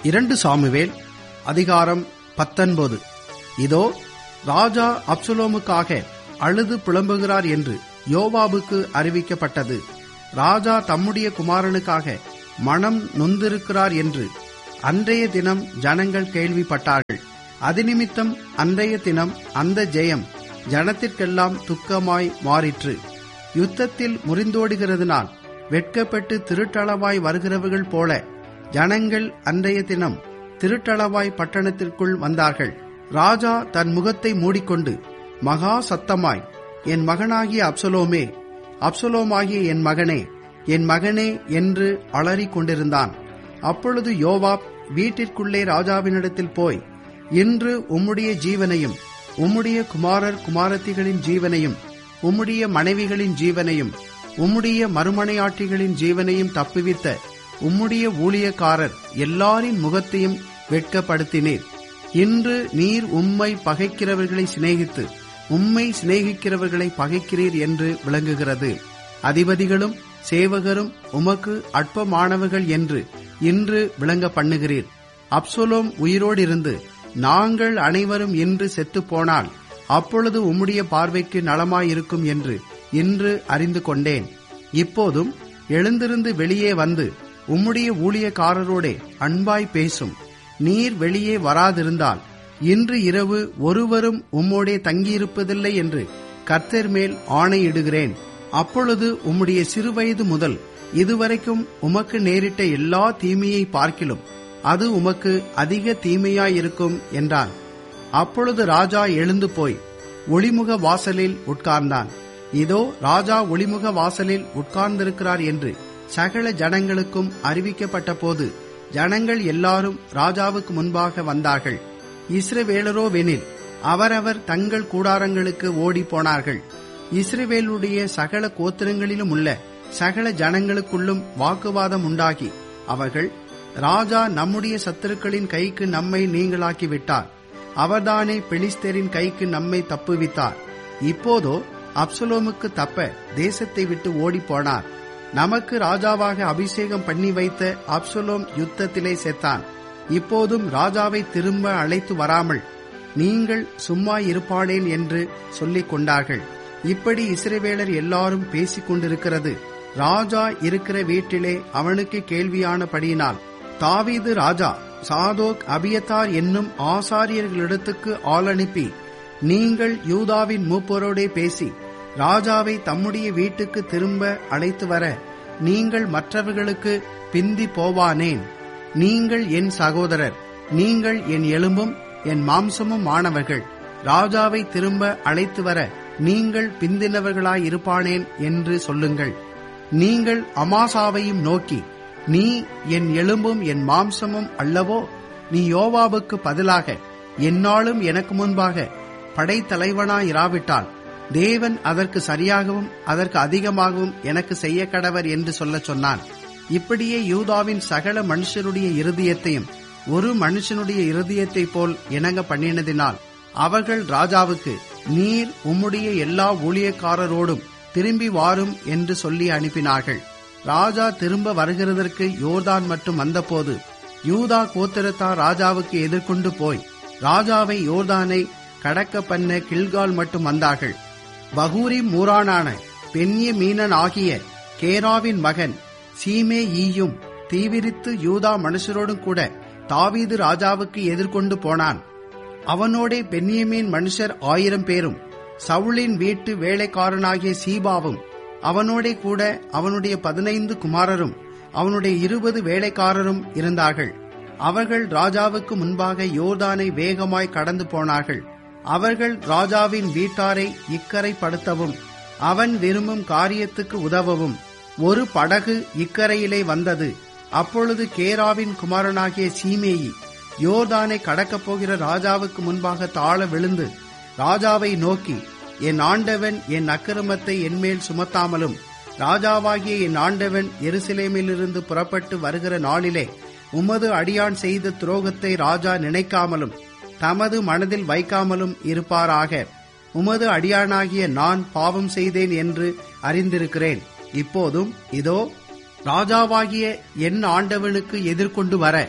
இரண்டு சாமுவேல் அதிகாரம் பத்தொன்பது இதோ ராஜா அப்சலோமுக்காக அழுது புலம்புகிறார் என்று யோவாபுக்கு அறிவிக்கப்பட்டது ராஜா தம்முடைய குமாரனுக்காக மனம் நொந்திருக்கிறார் என்று அன்றைய தினம் ஜனங்கள் கேள்விப்பட்டார்கள் அது நிமித்தம் அன்றைய தினம் அந்த ஜெயம் ஜனத்திற்கெல்லாம் துக்கமாய் மாறிற்று யுத்தத்தில் முறிந்தோடுகிறதுனால் வெட்கப்பட்டு திருட்டளவாய் வருகிறவர்கள் போல ஜனங்கள் அன்றைய தினம் திருட்டளவாய் பட்டணத்திற்குள் வந்தார்கள் ராஜா தன் முகத்தை மூடிக்கொண்டு மகா சத்தமாய் என் மகனாகிய அப்சலோமே அப்சலோமாகிய என் மகனே என் மகனே என்று அலறிக் கொண்டிருந்தான் அப்பொழுது யோவாப் வீட்டிற்குள்ளே ராஜாவினிடத்தில் போய் இன்று உம்முடைய ஜீவனையும் உம்முடைய குமாரர் குமாரத்திகளின் ஜீவனையும் உம்முடைய மனைவிகளின் ஜீவனையும் உம்முடைய மறுமனையாட்டிகளின் ஜீவனையும் தப்புவித்த உம்முடைய ஊழியக்காரர் எல்லாரின் முகத்தையும் வெட்கப்படுத்தினீர் இன்று நீர் உம்மை பகைக்கிறவர்களை சிநேகித்து உம்மை சிநேகிக்கிறவர்களை பகைக்கிறீர் என்று விளங்குகிறது அதிபதிகளும் சேவகரும் உமக்கு அற்பமானவர்கள் என்று இன்று விளங்க பண்ணுகிறீர் அப்சலோம் உயிரோடு இருந்து நாங்கள் அனைவரும் இன்று செத்துப் போனால் அப்பொழுது உம்முடைய பார்வைக்கு நலமாயிருக்கும் என்று இன்று அறிந்து கொண்டேன் இப்போதும் எழுந்திருந்து வெளியே வந்து உம்முடைய ஊழியக்காரரோடே அன்பாய் பேசும் நீர் வெளியே வராதிருந்தால் இன்று இரவு ஒருவரும் உம்மோடே தங்கியிருப்பதில்லை என்று கர்த்தர் மேல் ஆணையிடுகிறேன் அப்பொழுது உம்முடைய சிறுவயது முதல் இதுவரைக்கும் உமக்கு நேரிட்ட எல்லா தீமையை பார்க்கிலும் அது உமக்கு அதிக தீமையாயிருக்கும் என்றான் அப்பொழுது ராஜா எழுந்து போய் ஒளிமுக வாசலில் உட்கார்ந்தான் இதோ ராஜா ஒளிமுக வாசலில் உட்கார்ந்திருக்கிறார் என்று சகல ஜனங்களுக்கும் அறிவிக்கப்பட்ட போது ஜனங்கள் எல்லாரும் ராஜாவுக்கு முன்பாக வந்தார்கள் இஸ்ரவேலரோவெனில் அவரவர் தங்கள் கூடாரங்களுக்கு ஓடி போனார்கள் இஸ்ரவேலுடைய சகல கோத்திரங்களிலும் உள்ள சகல ஜனங்களுக்குள்ளும் வாக்குவாதம் உண்டாகி அவர்கள் ராஜா நம்முடைய சத்துருக்களின் கைக்கு நம்மை நீங்களாக்கி விட்டார் அவர்தானே பெலிஸ்தரின் கைக்கு நம்மை தப்புவித்தார் இப்போதோ அப்சலோமுக்கு தப்ப தேசத்தை விட்டு ஓடி போனார் நமக்கு ராஜாவாக அபிஷேகம் பண்ணி வைத்த அப்சலோம் யுத்தத்திலே செத்தான் இப்போதும் ராஜாவை திரும்ப அழைத்து வராமல் நீங்கள் சும்மா இருப்பாளேன் என்று சொல்லிக் கொண்டார்கள் இப்படி இஸ்ரவேலர் எல்லாரும் பேசிக் கொண்டிருக்கிறது ராஜா இருக்கிற வீட்டிலே அவனுக்கு கேள்வியானபடியினால் தாவீது ராஜா சாதோக் அபியத்தார் என்னும் ஆசாரியர்களிடத்துக்கு ஆள் அனுப்பி நீங்கள் யூதாவின் மூப்பரோடே பேசி ராஜாவை தம்முடைய வீட்டுக்கு திரும்ப அழைத்து வர நீங்கள் மற்றவர்களுக்கு பிந்தி போவானேன் நீங்கள் என் சகோதரர் நீங்கள் என் எலும்பும் என் மாம்சமும் ஆனவர்கள் ராஜாவை திரும்ப அழைத்து வர நீங்கள் பிந்தினவர்களாயிருப்பானேன் என்று சொல்லுங்கள் நீங்கள் அமாசாவையும் நோக்கி நீ என் எலும்பும் என் மாம்சமும் அல்லவோ நீ யோவாவுக்கு பதிலாக என்னாலும் எனக்கு முன்பாக படைத்தலைவனாயிராவிட்டால் தேவன் அதற்கு சரியாகவும் அதற்கு அதிகமாகவும் எனக்கு செய்ய கடவர் என்று சொல்லச் சொன்னான் இப்படியே யூதாவின் சகல மனுஷருடைய இருதயத்தையும் ஒரு மனுஷனுடைய இருதயத்தை போல் இணங்க பண்ணினதினால் அவர்கள் ராஜாவுக்கு நீர் உம்முடைய எல்லா ஊழியக்காரரோடும் திரும்பி வாரும் என்று சொல்லி அனுப்பினார்கள் ராஜா திரும்ப வருகிறதற்கு யோர்தான் மட்டும் வந்தபோது யூதா கோத்திரத்தார் ராஜாவுக்கு எதிர்கொண்டு போய் ராஜாவை யோர்தானை கடக்க பண்ண கில்கால் மட்டும் வந்தார்கள் பகூரி மூரானான பெண்ணிய மீனன் ஆகிய கேராவின் மகன் சீமே ஈயும் தீவிரித்து யூதா மனுஷரோடும் கூட தாவீது ராஜாவுக்கு எதிர்கொண்டு போனான் அவனோடே பென்னியமீன் மனுஷர் ஆயிரம் பேரும் சவுளின் வீட்டு வேலைக்காரனாகிய சீபாவும் அவனோடே கூட அவனுடைய பதினைந்து குமாரரும் அவனுடைய இருபது வேலைக்காரரும் இருந்தார்கள் அவர்கள் ராஜாவுக்கு முன்பாக யோர்தானை வேகமாய் கடந்து போனார்கள் அவர்கள் ராஜாவின் வீட்டாரை இக்கரை படுத்தவும் அவன் விரும்பும் காரியத்துக்கு உதவவும் ஒரு படகு இக்கரையிலே வந்தது அப்பொழுது கேராவின் குமாரனாகிய சீமேயி யோர்தானை கடக்கப் போகிற ராஜாவுக்கு முன்பாக தாழ விழுந்து ராஜாவை நோக்கி என் ஆண்டவன் என் அக்கிரமத்தை என்மேல் சுமத்தாமலும் ராஜாவாகிய என் ஆண்டவன் எருசலேமிலிருந்து புறப்பட்டு வருகிற நாளிலே உமது அடியான் செய்த துரோகத்தை ராஜா நினைக்காமலும் தமது மனதில் வைக்காமலும் இருப்பாராக உமது அடியானாகிய நான் பாவம் செய்தேன் என்று அறிந்திருக்கிறேன் இப்போதும் இதோ ராஜாவாகிய என் ஆண்டவனுக்கு எதிர்கொண்டு வர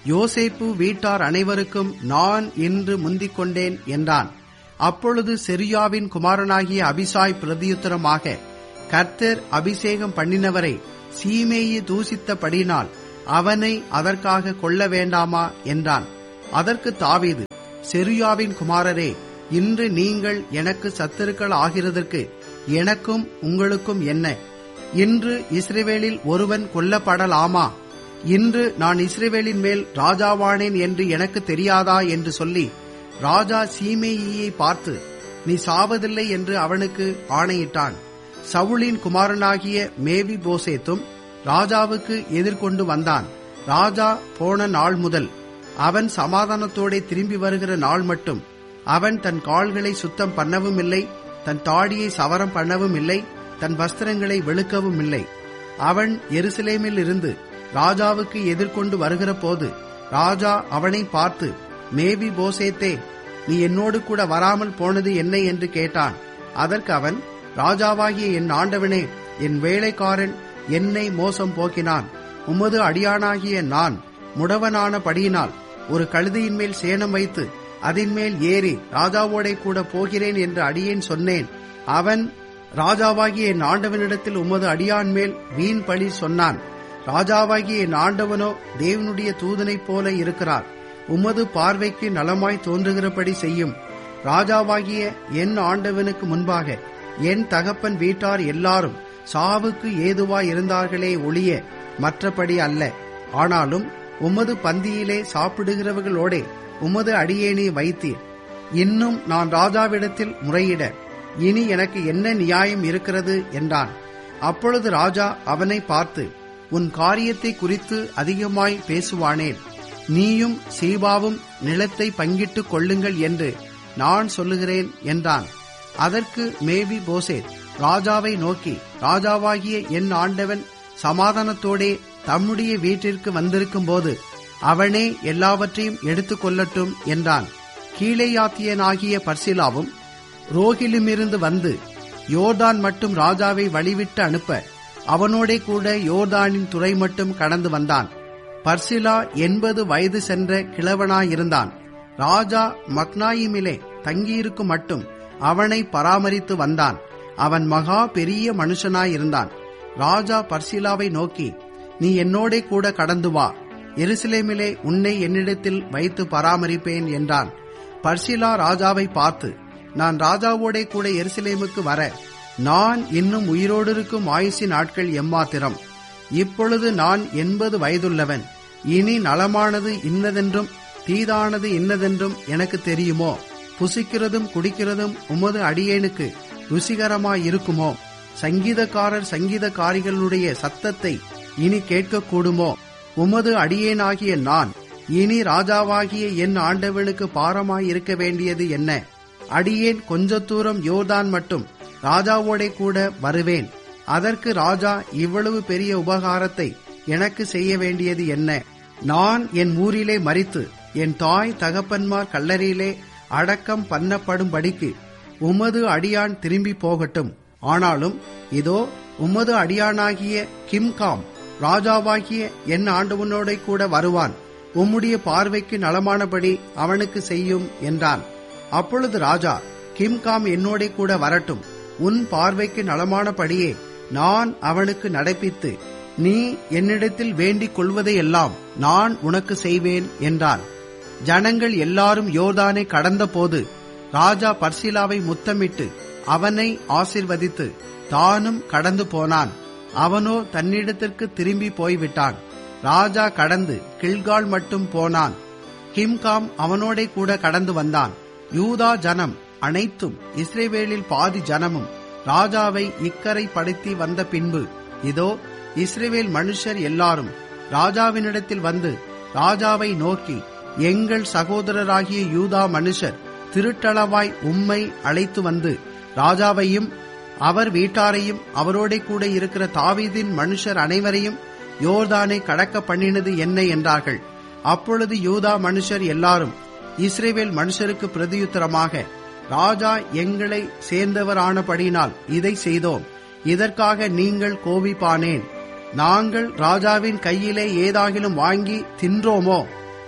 யோசேப்பு வீட்டார் அனைவருக்கும் நான் இன்று முந்திக் கொண்டேன் என்றான் அப்பொழுது செரியாவின் குமாரனாகிய அபிசாய் பிரதியுத்தரமாக கர்த்தர் அபிஷேகம் பண்ணினவரை சீமேயி தூசித்தபடினால் அவனை அதற்காக கொல்ல வேண்டாமா என்றான் அதற்கு தாவீது செருயாவின் குமாரரே இன்று நீங்கள் எனக்கு சத்துருக்கள் ஆகிறதற்கு எனக்கும் உங்களுக்கும் என்ன இன்று இஸ்ரேவேலில் ஒருவன் கொல்லப்படலாமா இன்று நான் இஸ்ரேவேலின் மேல் ராஜாவானேன் என்று எனக்கு தெரியாதா என்று சொல்லி ராஜா சீமேயியை பார்த்து நீ சாவதில்லை என்று அவனுக்கு ஆணையிட்டான் சவுளின் குமாரனாகிய மேவி போசேத்தும் ராஜாவுக்கு எதிர்கொண்டு வந்தான் ராஜா போன நாள் முதல் அவன் சமாதானத்தோടെ திரும்பி வருகிற நாள் மட்டும் அவன் தன் கால்களை சுத்தம் பண்ணவும் இல்லை தன் தாடியை சவரம் பண்ணவும் இல்லை தன் வஸ்திரங்களை வெளுக்கவும் இல்லை அவன் எருசலேமில் இருந்து ராஜாவுக்கு எதிர்கொண்டு வருகிற போது ராஜா அவனை பார்த்து மேவி போசேத்தே நீ என்னோடு கூட வராமல் போனது என்ன என்று கேட்டான் அதற்கு அவன் ராஜாவாகிய என் ஆண்டவனே என் வேலைக்காரன் என்னை மோசம் போக்கினான் உமது அடியானாகிய நான் முடவனான படியினால் ஒரு கழுதையின் மேல் சேணம் வைத்து அதன் மேல் ஏறி ராஜாவோடே கூட போகிறேன் என்று அடியேன் சொன்னேன் அவன் ராஜாவாகிய என் ஆண்டவனிடத்தில் உமது அடியான் மேல் வீண் பழி சொன்னான் ராஜாவாகிய என் ஆண்டவனோ தேவனுடைய தூதனைப் போல இருக்கிறார் உமது பார்வைக்கு நலமாய் தோன்றுகிறபடி செய்யும் ராஜாவாகிய என் ஆண்டவனுக்கு முன்பாக என் தகப்பன் வீட்டார் எல்லாரும் சாவுக்கு ஏதுவாய் இருந்தார்களே ஒழிய மற்றபடி அல்ல ஆனாலும் உமது பந்தியிலே சாப்பிடுகிறவர்களோடே உமது அடியேனை வைத்தீர் இன்னும் நான் ராஜாவிடத்தில் முறையிட இனி எனக்கு என்ன நியாயம் இருக்கிறது என்றான் அப்பொழுது ராஜா அவனை பார்த்து உன் காரியத்தை குறித்து அதிகமாய் பேசுவானேன் நீயும் சீபாவும் நிலத்தை பங்கிட்டுக் கொள்ளுங்கள் என்று நான் சொல்லுகிறேன் என்றான் அதற்கு மேவி போசேத் ராஜாவை நோக்கி ராஜாவாகிய என் ஆண்டவன் சமாதானத்தோடே தம்முடைய வீட்டிற்கு வந்திருக்கும் போது அவனே எல்லாவற்றையும் எடுத்துக் கொள்ளட்டும் என்றான் கீழேயாத்தியனாகிய பர்சிலாவும் ரோகிலுமிருந்து வந்து யோர்தான் மட்டும் ராஜாவை வழிவிட்டு அனுப்ப அவனோடே கூட யோர்தானின் துறை மட்டும் கடந்து வந்தான் பர்சிலா எண்பது வயது சென்ற கிழவனாயிருந்தான் ராஜா மக்னாயிமிலே தங்கியிருக்கும் மட்டும் அவனை பராமரித்து வந்தான் அவன் மகா பெரிய மனுஷனாயிருந்தான் ராஜா பர்சிலாவை நோக்கி நீ என்னோடே கூட கடந்து வா எருசலேமிலே உன்னை என்னிடத்தில் வைத்து பராமரிப்பேன் என்றான் பர்சிலா ராஜாவை பார்த்து நான் ராஜாவோடே கூட எருசலேமுக்கு வர நான் இன்னும் உயிரோடு இருக்கும் ஆயுசி நாட்கள் எம்மாத்திரம் இப்பொழுது நான் எண்பது வயதுள்ளவன் இனி நலமானது இன்னதென்றும் தீதானது இன்னதென்றும் எனக்கு தெரியுமோ புசிக்கிறதும் குடிக்கிறதும் உமது அடியேனுக்கு ருசிகரமாயிருக்குமோ சங்கீதக்காரர் சங்கீதக்காரிகளுடைய சத்தத்தை இனி கேட்கக்கூடுமோ உமது அடியேனாகிய நான் இனி ராஜாவாகிய என் ஆண்டவனுக்கு பாரமாயிருக்க வேண்டியது என்ன அடியேன் கொஞ்ச தூரம் யோர்தான் மட்டும் ராஜாவோடே கூட வருவேன் அதற்கு ராஜா இவ்வளவு பெரிய உபகாரத்தை எனக்கு செய்ய வேண்டியது என்ன நான் என் ஊரிலே மறித்து என் தாய் தகப்பன்மார் கல்லறையிலே அடக்கம் பண்ணப்படும்படிக்கு உமது அடியான் திரும்பி போகட்டும் ஆனாலும் இதோ உமது அடியானாகிய கிம்காம் ராஜாவாகிய என் ஆண்டவனோட கூட வருவான் உம்முடைய பார்வைக்கு நலமானபடி அவனுக்கு செய்யும் என்றான் அப்பொழுது ராஜா கிம்காம் என்னோட கூட வரட்டும் உன் பார்வைக்கு நலமானபடியே நான் அவனுக்கு நடப்பித்து நீ என்னிடத்தில் வேண்டிக் கொள்வதையெல்லாம் நான் உனக்கு செய்வேன் என்றான் ஜனங்கள் எல்லாரும் யோர்தானை கடந்தபோது ராஜா பர்சிலாவை முத்தமிட்டு அவனை ஆசிர்வதித்து தானும் கடந்து போனான் அவனோ தன்னிடத்திற்கு திரும்பி போய்விட்டான் ராஜா கடந்து கில்கால் மட்டும் போனான் கிம்காம் அவனோடே கூட கடந்து வந்தான் யூதா ஜனம் அனைத்தும் இஸ்ரேவேலில் பாதி ஜனமும் ராஜாவை இக்கரை படுத்தி வந்த பின்பு இதோ இஸ்ரேவேல் மனுஷர் எல்லாரும் ராஜாவினிடத்தில் வந்து ராஜாவை நோக்கி எங்கள் சகோதரராகிய யூதா மனுஷர் திருட்டளவாய் உம்மை அழைத்து வந்து ராஜாவையும் அவர் வீட்டாரையும் அவரோட கூட இருக்கிற தாவீதின் மனுஷர் அனைவரையும் யோர்தானை கடக்க பண்ணினது என்ன என்றார்கள் அப்பொழுது யூதா மனுஷர் எல்லாரும் இஸ்ரேவேல் மனுஷருக்கு பிரதியுத்தரமாக ராஜா எங்களை சேர்ந்தவரானபடினால் இதை செய்தோம் இதற்காக நீங்கள் கோபிப்பானேன் நாங்கள் ராஜாவின் கையிலே ஏதாகிலும் வாங்கி தின்றோமோ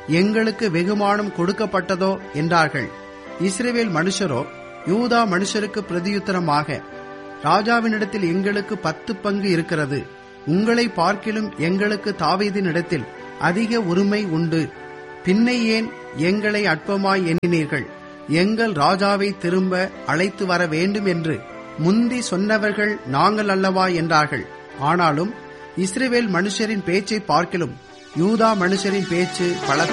எங்களுக்கு வெகுமானம் கொடுக்கப்பட்டதோ என்றார்கள் இஸ்ரேவேல் மனுஷரோ யூதா மனுஷருக்கு பிரதியுத்தரமாக ராஜாவினிடத்தில் எங்களுக்கு பத்து பங்கு இருக்கிறது உங்களை பார்க்கிலும் எங்களுக்கு தாவீதினிடத்தில் அதிக உரிமை உண்டு பின்னை ஏன் எங்களை அற்பமாய் எண்ணினீர்கள் எங்கள் ராஜாவை திரும்ப அழைத்து வர வேண்டும் என்று முந்தி சொன்னவர்கள் நாங்கள் அல்லவா என்றார்கள் ஆனாலும் இஸ்ரேவேல் மனுஷரின் பேச்சை பார்க்கிலும் யூதா மனுஷரின் பேச்சு பலத்த